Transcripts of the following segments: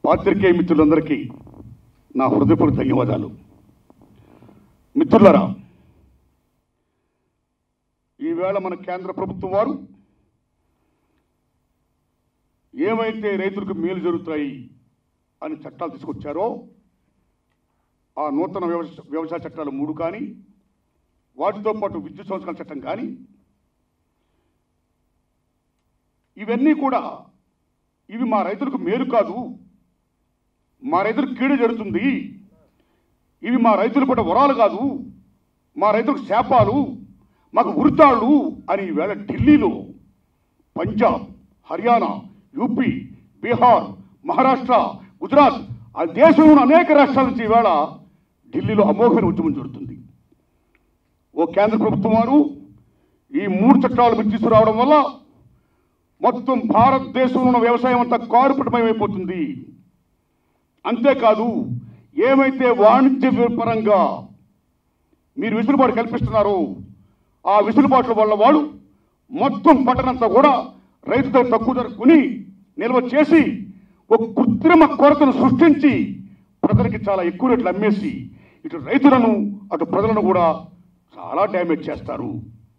పాత్రికేయ మిత్రులందరికీ నా హృదయపూర్వక ధన్యవాదాలు మిత్రులరా ఈవేళ మన కేంద్ర ప్రభుత్వం వారు ఏమైతే రైతులకు మేలు జరుగుతాయి అని చట్టాలు తీసుకొచ్చారో ఆ నూతన వ్యవసాయ వ్యవసాయ చట్టాలు మూడు కానీ వాటితో పాటు విద్యుత్ సంస్కరణ చట్టం కానీ ఇవన్నీ కూడా ఇవి మా రైతులకు మేలు కాదు మా రైతులకు కీడు జరుగుతుంది ఇవి మా రైతులు పడ్డ వరాలు కాదు మా రైతులకు శాపాలు మాకు ఉరితాళ్ళు అని ఈవేళ ఢిల్లీలో పంజాబ్ హర్యానా యూపీ బీహార్ మహారాష్ట్ర గుజరాత్ ఆ దేశంలోని అనేక రాష్ట్రాల నుంచి ఈవేళ ఢిల్లీలో అమోఘమైన ఉద్యమం జరుగుతుంది ఓ కేంద్ర ప్రభుత్వం వారు ఈ మూడు చట్టాలు మీరు తీసుకురావడం వల్ల మొత్తం భారతదేశంలో ఉన్న వ్యవసాయం అంతా కార్పొరేటమయమైపోతుంది అంతేకాదు ఏమైతే వాణిజ్య పరంగా మీరు వెసులుబాటు కల్పిస్తున్నారో ఆ వెసులుబాట్ల వల్ల వాళ్ళు మొత్తం పంటనంతా కూడా రైతుతో తక్కువ ధర కొని నిల్వ చేసి ఒక కృత్రిమ కొరతను సృష్టించి ప్రజలకి చాలా ఎక్కువ రేట్లు అమ్మేసి ఇటు రైతులను అటు ప్రజలను కూడా చాలా డ్యామేజ్ చేస్తారు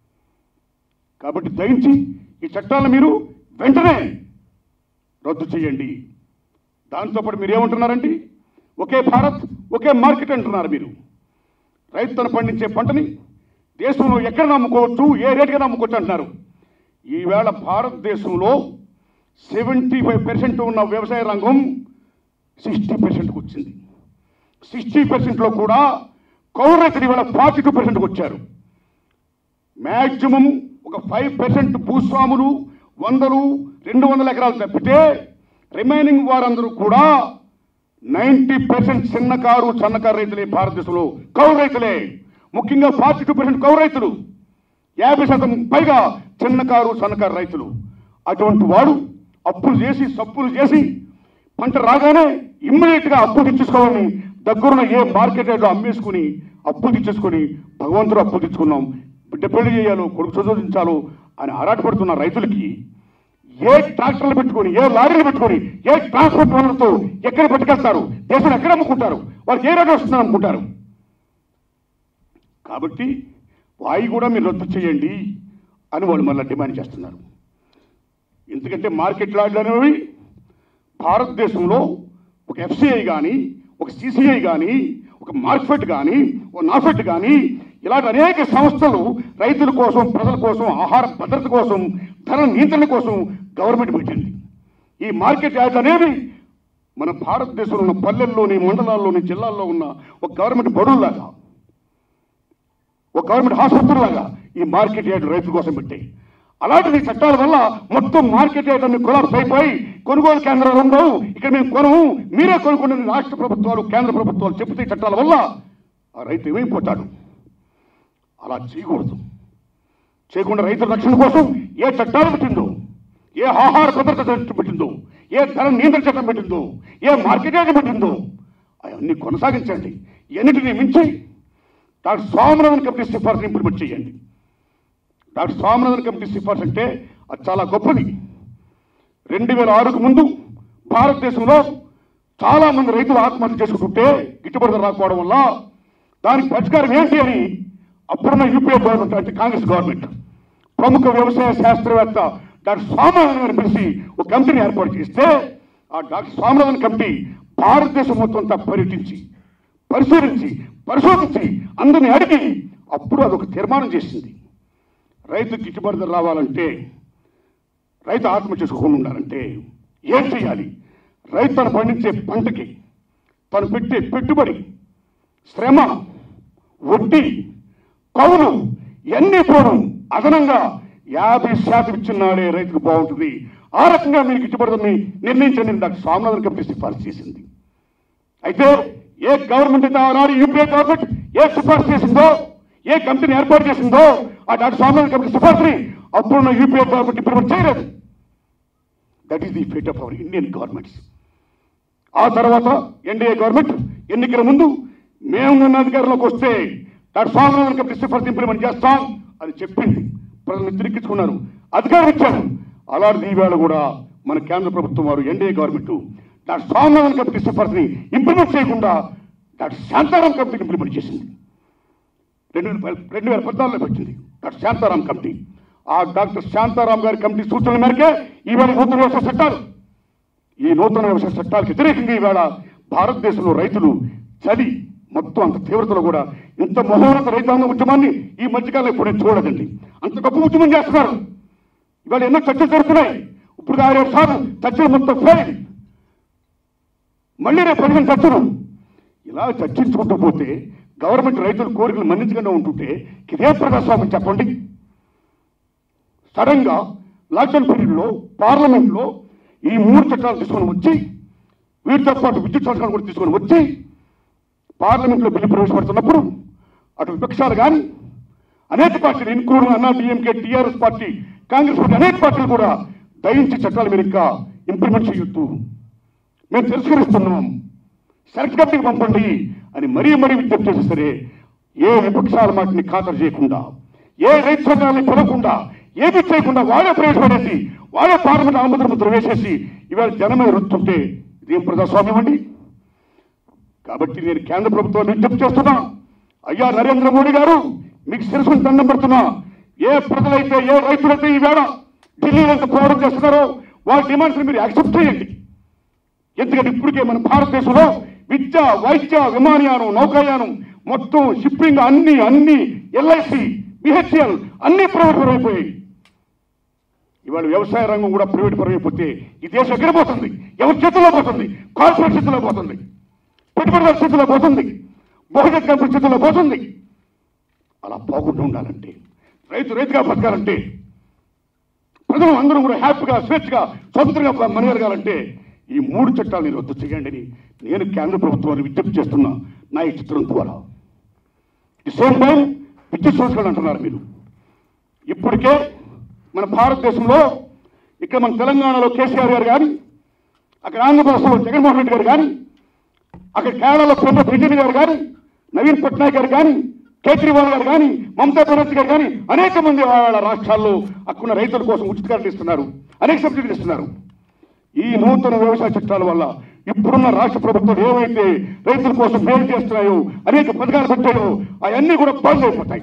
కాబట్టి దయించి ఈ చట్టాలను మీరు వెంటనే రద్దు చేయండి దాంతోపాటు మీరు ఏమంటున్నారండి ఒకే భారత్ ఒకే మార్కెట్ అంటున్నారు మీరు రైతు తను పండించే పంటని దేశంలో ఎక్కడ నమ్ముకోవచ్చు ఏ రేటుగా నమ్ముకోవచ్చు అంటున్నారు ఈవేళ భారతదేశంలో సెవెంటీ ఫైవ్ పర్సెంట్ ఉన్న వ్యవసాయ రంగం సిక్స్టీ పర్సెంట్కి వచ్చింది సిక్స్టీ పర్సెంట్లో కూడా కౌలు రైతులు ఇవాళ ఫార్టీ టూ పర్సెంట్కి వచ్చారు మ్యాక్సిమం ఒక ఫైవ్ పర్సెంట్ భూస్వాములు వందలు రెండు వందల ఎకరాలు తప్పితే రిమైనింగ్ వారందరూ కూడా నైంటీ పర్సెంట్ చిన్నకారు సన్నకారు రైతులే భారతదేశంలో కౌలు రైతులే ముఖ్యంగా ఫార్టీ టూ పర్సెంట్ కౌలు రైతులు యాభై శాతం పైగా చిన్నకారు సన్నకారు రైతులు అటువంటి వాడు అప్పులు చేసి సప్పులు చేసి పంట రాగానే ఇమ్మీడియట్గా అప్పులు తెచ్చేసుకోవాలని దగ్గరున్న ఏ మార్కెట్ రేట్లో అమ్మేసుకుని అప్పులు తెచ్చేసుకొని భగవంతుడు అప్పులు తెచ్చుకున్నాం బిడ్డ పెళ్లి చేయాలో కొడుకు చదివించాలో అని ఆరాటపడుతున్న రైతులకి ఏ ట్రాక్టర్లు పెట్టుకొని ఏ లారీలు పెట్టుకొని ఏ ట్రాన్స్పోర్ట్ పనులతో ఎక్కడ పట్టుకెళ్తారు దేశం ఎక్కడ అమ్ముకుంటారు వాళ్ళకి ఏ రేటు వస్తుందని అనుకుంటారు కాబట్టి వాయి కూడా మీరు రద్దు చేయండి అని వాళ్ళు మళ్ళీ డిమాండ్ చేస్తున్నారు ఎందుకంటే మార్కెట్ లాడ్లు అనేవి భారతదేశంలో ఒక ఎఫ్సిఐ కానీ ఒక సిసిఐ కానీ ఒక మార్కెట్ కానీ ఒక నాఫెట్ కానీ ఇలాంటి అనేక సంస్థలు రైతుల కోసం ప్రజల కోసం ఆహార భద్రత కోసం ధర నియంత్రణ కోసం గవర్నమెంట్ పెట్టింది ఈ మార్కెట్ యార్డ్ అనేవి మన భారతదేశంలో ఉన్న పల్లెల్లోని మండలాల్లోని జిల్లాల్లో ఉన్న ఒక గవర్నమెంట్ బడుల్లాగా ఒక గవర్నమెంట్ హాస్పిటల్ లాగా ఈ మార్కెట్ యార్డ్ రైతుల కోసం పెట్టాయి అలాంటి చట్టాల వల్ల మొత్తం మార్కెట్ యార్డ్ అన్ని కొలాప్స్ అయిపోయి కొనుగోలు కేంద్రాలు ఉండవు ఇక్కడ మేము కొనము మీరే కొనుక్కోండి అని రాష్ట్ర ప్రభుత్వాలు కేంద్ర ప్రభుత్వాలు చెబితే ఈ చట్టాల వల్ల ఆ రైతు ఏమైపోతాడు అలా చేయకూడదు చేయకుండా రైతుల రక్షణ కోసం ఏ చట్టాలు పెట్టిందో ఏ ఆహార భద్రత చట్టం పెట్టిందో ఏ ధర నియంత్రణ చట్టం పెట్టిందో ఏ మార్కెట్ యార్డ్ పెట్టిందో అవన్నీ కొనసాగించండి ఎన్నిటిని మించి డాక్టర్ స్వామినాథన్ కమిటీ సిఫార్సు ఇంప్లిమెంట్ చేయండి డాక్టర్ స్వామినాథన్ కమిటీ సిఫార్సు అంటే అది చాలా గొప్పది రెండు వేల ఆరుకు ముందు భారతదేశంలో చాలా మంది రైతులు ఆత్మహత్య చేసుకుంటుంటే గిట్టుబాటు ధర రాకపోవడం వల్ల దానికి పరిష్కారం ఏంటి అని అప్పుడున్న యూపీఏ గవర్నమెంట్ అంటే కాంగ్రెస్ గవర్నమెంట్ ప్రముఖ వ్యవసాయ శాస్త్రవేత్త డాక్టర్ స్వామినాథన్ గారిని పిలిచి ఒక కమిటీని ఏర్పాటు చేస్తే ఆ డాక్టర్ స్వామినాథన్ కమిటీ భారతదేశం మొత్తం అంతా పర్యటించి పరిశీలించి పరిశోధించి అందరిని అడిగి అప్పుడు అదొక తీర్మానం చేసింది రైతు గిట్టుబాటు ధర రావాలంటే రైతు ఆత్మహత్య చేసుకోకుండా ఉండాలంటే ఏం చేయాలి రైతు తను పండించే పంటకి తను పెట్టే పెట్టుబడి శ్రమ వడ్డీ కౌలు ఇవన్నీ పోను అదనంగా యాభై శాతం ఇచ్చినాడే రైతుకు బాగుంటుంది ఆ రకంగా మీరు గిట్టుబడుతుంది నిర్ణయించండి అని డాక్టర్ స్వామినాథన్ కమిటీ సిఫార్సు చేసింది అయితే ఏ గవర్నమెంట్ అయితే ఆనాడు యూపీఏ గవర్నమెంట్ ఏ సిఫార్సు చేసిందో ఏ కమిటీని ఏర్పాటు చేసిందో ఆ డాక్టర్ స్వామినాథన్ కమిటీ సిఫార్సుని అప్పుడున్న యూపీఏ గవర్నమెంట్ ఇంప్లిమెంట్ చేయలేదు that is the fate of our Indian governments ఆ తర్వాత ఎన్డీఏ గవర్నమెంట్ ఎన్నికల ముందు మేము ఉన్న అధికారంలోకి వస్తే డాక్టర్ స్వామినాథన్ కమిటీ సిఫార్సు ఇంప్లిమెంట్ చేస్తాం అని చెప్పింది ప్రజలు తిరిగించుకున్నారు అధికారం ఇచ్చారు అలాంటిది ఈవేళ కూడా మన కేంద్ర ప్రభుత్వం వారు NDA government doctor Swaminathan committee సిఫార్సుని ఇంప్లిమెంట్ చేయకుండా డాక్టర్ శాంతారాం కమిటీని ఇంప్లిమెంట్ చేసింది రెండు వేల ప- రెండు వేల పద్నాలుగులో పెట్టింది డాక్టర్ శాంతారాం కమిటీ ఆ డాక్టర్ శాంతారాం గారి కమిటీ సూచనల మేరకే ఈవేళ నూతన వ్యవసాయ చట్టాలు ఈ నూతన వ్యవసాయ చట్టాలకు వ్యతిరేకంగా ఈవేళ భారతదేశంలో రైతులు చలి మొత్తం అంత తీవ్రతలో కూడా ఇంత మహోన్నత రైతాంగ ఉద్యమాన్ని ఈ మధ్యకాలంలో ఇప్పుడు నేను చూడదండి అంత గొప్ప ఉద్యమం చేస్తున్నారు ఇవాళ ఎన్నో చర్చలు జరుగుతున్నాయి ఇప్పుడు ఆరేడు సార్లు చర్చలు మొత్తం ఫెయిల్ మళ్ళీ రేపు పదిహేను చర్చలు ఇలా చర్చించుకుంటూ పోతే గవర్నమెంట్ రైతుల కోరికలు మన్నించకుండా ఉంటుంటే ఇదే ప్రజాస్వామ్యం చెప్పండి సడన్ గా లాక్డౌన్ పీరియడ్లో పార్లమెంట్లో ఈ మూడు చట్టాలు తీసుకొని వచ్చి వీటితో పాటు విద్యుత్ సంస్కరణ కూడా తీసుకొని వచ్చి పార్లమెంట్లో బిల్లు ప్రవేశపెడుతున్నప్పుడు అటు విపక్షాలు కానీ అనేక పార్టీలు including Anna DMK TRS party Congress party అనేక పార్టీలు కూడా దయించి చట్టాలు మీరు ఇంకా ఇంప్లిమెంట్ చేయొద్దు మేము తిరస్కరిస్తున్నాం సెలెక్ట్ కమిటీకి పంపండి అని మరీ మరీ విజ్ఞప్తి చేస్తే సరే ఏ విపక్షాల మాటని ఖాతరు చేయకుండా ఏ రైతు సంఘాలని పిలవకుండా ఏమీ చేయకుండా వాళ్ళే ప్రవేశపడేసి వాళ్ళే పార్లమెంట్ ఆమోదన ముద్ర వేసేసి ఇవాళ జనమే రుతుంటే ఇదేం ప్రజాస్వామ్యం అండి కాబట్టి నేను కేంద్ర ప్రభుత్వాన్ని విజ్ఞప్తి చేస్తున్నా అయ్యా నరేంద్ర మోడీ గారు మీకు శిరసుని దండం పెడుతున్నా ఏ ప్రజలైతే ఏ రైతులైతే ఈవేళ ఢిల్లీలో ఎంత పోరాటం చేస్తున్నారో వాళ్ళ డిమాండ్స్ మీరు యాక్సెప్ట్ చేయండి ఎందుకంటే ఇప్పటికే మన భారతదేశంలో విద్య వైద్య విమానయానం నౌకాయానం మొత్తం షిప్పింగ్ అన్ని అన్ని ఎల్ఐసి బిహెచ్ఎల్ అన్ని ప్రైవేట్ పరం అయిపోయాయి ఇవాళ వ్యవసాయ రంగం కూడా ప్రైవేట్ పరం అయిపోతే ఈ దేశం ఎక్కడ పోతుంది ఎవరి చేతుల్లో పోతుంది కార్పొరేట్ చేతుల్లో పోతుంది పెట్టుబడిదారు చేతుల్లో పోతుంది బహుజన్ కంపెనీ చేతుల్లో పోతుంది అలా పోకుండా ఉండాలంటే రైతు రైతుగా బతకాలంటే ప్రజలు అందరూ కూడా హ్యాపీగా స్వేచ్ఛగా స్వతంత్రంగా మనగలగాలంటే ఈ మూడు చట్టాలని రద్దు చేయండి అని నేను కేంద్ర ప్రభుత్వాన్ని విజ్ఞప్తి చేస్తున్నా నా ఈ చిత్రం ద్వారా ది సేమ్ టైం విద్యుత్ సంస్కరణ అంటున్నారు మీరు ఇప్పటికే మన భారతదేశంలో ఇక్కడ మన తెలంగాణలో కేసీఆర్ గారు కానీ అక్కడ ఆంధ్రప్రదేశ్లో జగన్మోహన్ రెడ్డి గారు కానీ అక్కడ కేరళలో పెద్ద బ్రిటన్ గారు కానీ నవీన్ పట్నాయక్ గారు కానీ కేజ్రీవాల్ గారు కానీ మమతా బెనర్జీ గారు కానీ అనేక మంది వాళ్ళ రాష్ట్రాల్లో అక్కడున్న రైతుల కోసం ఉచిత కరెంట్ ఇస్తున్నారు అనేక సబ్సిడీలు ఇస్తున్నారు ఈ నూతన వ్యవసాయ చట్టాల వల్ల ఇప్పుడున్న రాష్ట్ర ప్రభుత్వాలు ఏవైతే రైతుల కోసం మేలు చేస్తున్నాయో అనేక పథకాలు పెట్టాయో అవన్నీ కూడా బంద్ అయిపోతాయి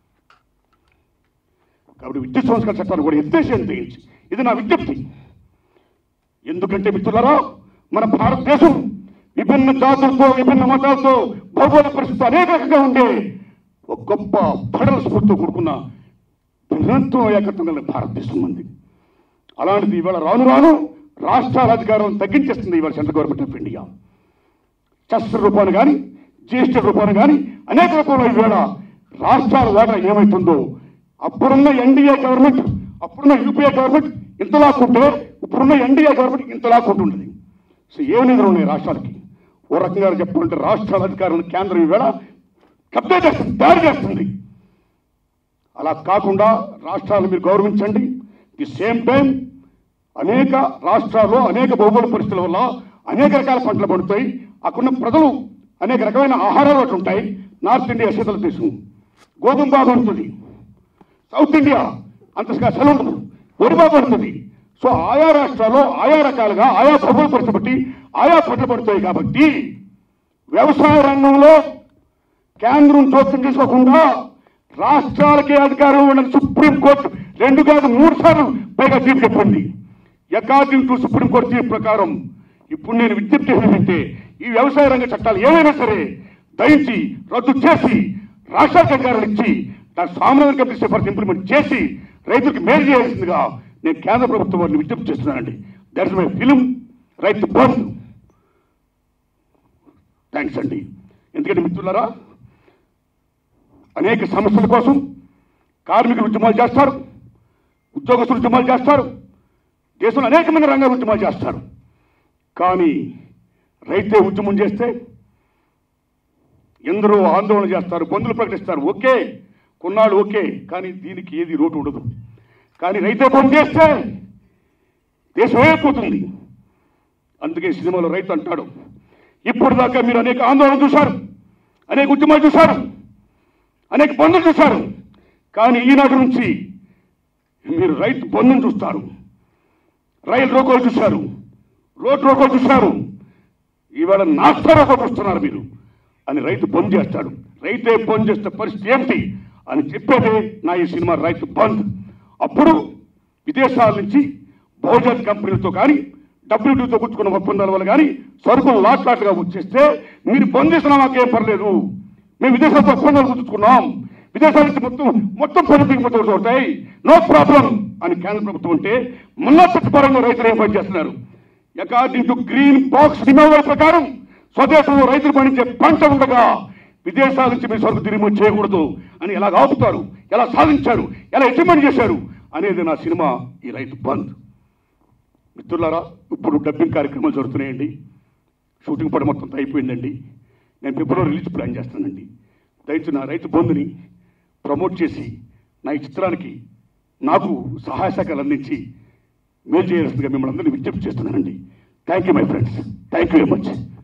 కాబట్టి విద్యుత్ సంస్కరణ చట్టాలు కూడా ఎత్తేసేయం తెగించి ఇది నా విజ్ఞప్తి ఎందుకంటే మిత్రులారా మన భారతదేశం విభిన్న జాతులతో విభిన్న మతాలతో భౌగోళిక పరిస్థితి అనేక రకంగా ఉండే ఒక గొప్ప పడల స్ఫూర్తితో కూడుకున్న బృహత్వం ఏకత్వం కలిగిన భారతదేశం ఉంది అలాంటిది ఇవాళ రాను రాను రాష్ట్రాల అధికారం తగ్గించేస్తుంది ఇవాళ సెంట్రల్ గవర్నమెంట్ ఆఫ్ ఇండియా శస్త్ర రూపాన్ని కానీ జిఎస్టీ రూపాన్ని కానీ అనేక రూపంలో ఈవేళ రాష్ట్రాల వాటా ఏమవుతుందో అప్పుడున్న ఎన్డీఏ గవర్నమెంట్ అప్పుడున్న యూపీఏ గవర్నమెంట్ ఇంత లాక్కుంటే ఇప్పుడున్న ఎన్డీఏ గవర్నమెంట్ ఇంత లాక్కుంటుంటుంది సో ఏ నిధులు ఉన్నాయి రాష్ట్రాలకి ఓ రకంగా చెప్పాలంటే రాష్ట్రాల అధికారులను కేంద్రం ఈవేళ కబ్జా చేస్తుంది దాడి చేస్తుంది అలా కాకుండా రాష్ట్రాలు మీరు గౌరవించండి ది సేమ్ టైం అనేక రాష్ట్రాల్లో అనేక భౌగోళిక పరిస్థితుల వల్ల అనేక రకాల పంటలు పడుతాయి అక్కడున్న ప్రజలు అనేక రకమైన ఆహారాలు అటు ఉంటాయి నార్త్ ఇండియా శీతల దేశం గోధుమ బాగా ఉంటుంది సౌత్ ఇండియా అంతగా సెలవు ఉండదు వరి బాగా పడుతుంది సో ఆయా రాష్ట్రాల్లో ఆయా రకాలుగా ఆయా భౌగోళిక పరిస్థితి బట్టి ఆయా పంటలు పడుతాయి కాబట్టి వ్యవసాయ రంగంలో కేంద్రం జోక్యం చేసుకోకుండా రాష్ట్రాలకే అధికారం ఉన్న సుప్రీంకోర్టు రెండు కాదు మూడు సార్లు పైగా తీర్పు చెప్పింది అకార్డింగ్ టు సుప్రీంకోర్టు తీర్పు ప్రకారం ఇప్పుడు నేను విజ్ఞప్తి ఏంటంటే ఈ వ్యవసాయ రంగ చట్టాలు ఏవైనా సరే దయించి రద్దు చేసి రాష్ట్రాలకు అధికారాలు ఇచ్చి దాని సామాన్య కమిటీ సిఫార్సు ఇంప్లిమెంట్ చేసి రైతులకు మేలు చేయాల్సిందిగా నేను కేంద్ర ప్రభుత్వం వారిని విజ్ఞప్తి చేస్తున్నానండి దట్ ఇస్ మై ఫిలిం రైతు బంద్ థ్యాంక్స్ అండి ఎందుకంటే మిత్రులారా అనేక సమస్యల కోసం కార్మికులు ఉద్యమాలు చేస్తారు ఉద్యోగస్తులు ఉద్యమాలు చేస్తారు దేశంలో అనేకమైన రంగాల ఉద్యమాలు చేస్తారు కానీ రైతే ఉద్యమం చేస్తే ఎందరో ఆందోళన చేస్తారు బంధులు ప్రకటిస్తారు ఓకే కొన్నాళ్ళు ఓకే కానీ దీనికి ఏది రోటు ఉండదు కానీ రైతే పని చేస్తే దేశం అయిపోతుంది అందుకే సినిమాలో రైతు అంటాడు ఇప్పటిదాకా మీరు అనేక ఆందోళన చూశారు అనేక ఉద్యమాలు చూశారు అనేక బంధులు చూశారు కానీ ఈనాటి నుంచి మీరు రైతు బంధుని చూస్తారు రైలు రోకోలు చూశారు రోడ్ రోడ్లో చూశారు ఈవేళ నాస్తారోగా చూస్తున్నారు మీరు అని రైతు బంద్ చేస్తాడు రైతే బంద్ చేస్తే పరిస్థితి ఏమిటి అని చెప్పేదే నా ఈ సినిమా రైతు బంద్ అప్పుడు విదేశాల నుంచి బహుజన్ కంపెనీలతో కానీ డబ్ల్యూటీతో కూర్చుకున్న ఒప్పందాల వల్ల కానీ సరుకులు లాట్ లాట్గా వచ్చేస్తే మీరు బంద్ చేసినా మాకేం పర్లేదు మేము విదేశాలతో ఒప్పందాలు కుదుర్చుకున్నాం విదేశాల నుంచి మొత్తం మొత్తం పనులు ఉంటాయి నో ప్రాబ్లం అని కేంద్ర ప్రభుత్వం ఉంటే మొన్న చట్టపరంగా రైతులు ఏం పని చేస్తున్నారు అకార్డింగ్ టు గ్రీన్ బాక్స్ నియమావళి ప్రకారం స్వదేశంలో రైతులు పండించే పంట ఉండగా విదేశాల నుంచి మీరు సరుకు తిరిగి చేయకూడదు అని ఎలా ఆపుతారు ఎలా సాధించారు ఎలా అచీవ్మెంట్ చేశారు అనేది నా సినిమా ఈ రైతు బంద్ మిత్రులారా ఇప్పుడు డబ్బింగ్ కార్యక్రమాలు జరుగుతున్నాయండి షూటింగ్ పడి మొత్తం అయిపోయిందండి నేను ఫిబ్రవరి రిలీజ్ ప్లాన్ చేస్తానండి దయచేసి నా రైతు బంధుని ప్రమోట్ చేసి నా ఈ చిత్రానికి నాకు సహాయ సహకారాలు అందించి మేలు చేయాల్సిందిగా మిమ్మల్ని అందరినీ విజ్ఞప్తి చేస్తున్నానండి thank you my friends thank you very much